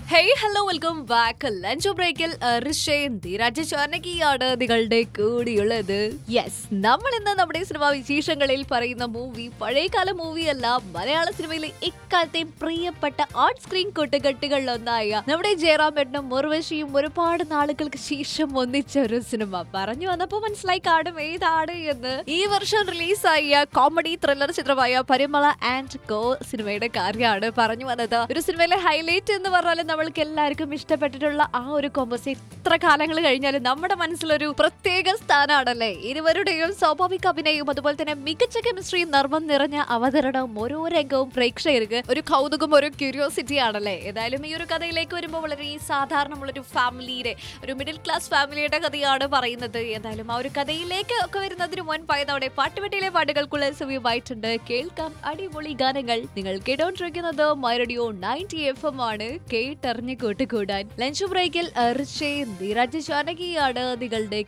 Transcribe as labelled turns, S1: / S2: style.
S1: hey hello welcome back lunch ബ്രേക്കിൽ ഋഷയും ധീരാജ ചാനകിയാണ് നിങ്ങളുടെ കൂടിയുള്ളത് യെസ് നമ്മൾ ഇന്ന് നമ്മുടെ സിനിമാ വിശേഷങ്ങളിൽ പറയുന്ന മൂവി പഴയകാല മൂവിയല്ല മലയാള സിനിമയിലെ ഇക്കാലത്തെയും പ്രിയപ്പെട്ട ഓൺ സ്ക്രീൻ കൂട്ടുകെട്ടുകളിലൊന്നായ നമ്മുടെ ജയറാമേട്ടനും മുർവശിയും ഒരുപാട് നാളുകൾക്ക് ശേഷം ഒന്നിച്ച ഒരു സിനിമ പറഞ്ഞു വന്നപ്പോ മനസ്സിലായി കാണും ഏതാണ് എന്ന് ഈ വർഷം റിലീസായ കോമഡി ത്രില്ലർ ചിത്രമായ പരിമള ആൻഡ് കോ സിനിമയുടെ കാര്യമാണ് പറഞ്ഞു വന്നത് ഒരു സിനിമയിലെ ഹൈലൈറ്റ് എന്ന് പറഞ്ഞാൽ നമ്മൾക്ക് എല്ലാവർക്കും ഇഷ്ടപ്പെട്ടിട്ടുള്ള ആ ഒരു കോമ്പസ് എത്ര കാലങ്ങൾ കഴിഞ്ഞാലും നമ്മുടെ മനസ്സിലൊരു പ്രത്യേക സ്ഥാനമാണല്ലേ ഇരുവരുടെയും സ്വാഭാവിക അഭിനയവും അതുപോലെ തന്നെ മികച്ച കെമിസ്ട്രിയും നർമ്മം നിറഞ്ഞ അവതരണവും ഓരോ രംഗവും പ്രേക്ഷകർക്ക് ഒരു കൗതുകം ഒരു ക്യൂരിയോസിറ്റി ആണല്ലേ ഏതായാലും ഈ ഒരു കഥയിലേക്ക് വരുമ്പോൾ വളരെ സാധാരണമുള്ളൊരു ഫാമിലിയുടെ ഒരു മിഡിൽ ക്ലാസ് ഫാമിലിയുടെ കഥയാണ് പറയുന്നത് ഏതായാലും ആ ഒരു കഥയിലേക്ക് ഒക്കെ വരുന്നതിന് മുൻപായി നമ്മുടെ പാട്ടുപെട്ടിയിലെ പാട്ടുകൾക്കുള്ള സമയമായിട്ടുണ്ട് കേൾക്കാം അടിപൊളി ഗാനങ്ങൾ നിങ്ങൾ കേട്ടോണ്ടിരിക്കുന്നത് മൈറഡിയോ നയൻറ്റി എഫ് എം ആണ് കേട്ടറിഞ്ഞ് കൂട്ടുകൂടാൻ ലഞ്ച് ബ്രേക്കിൽ ഋഷയും ധീരാജ് ജാനകിയാണ് നിങ്ങളുടെ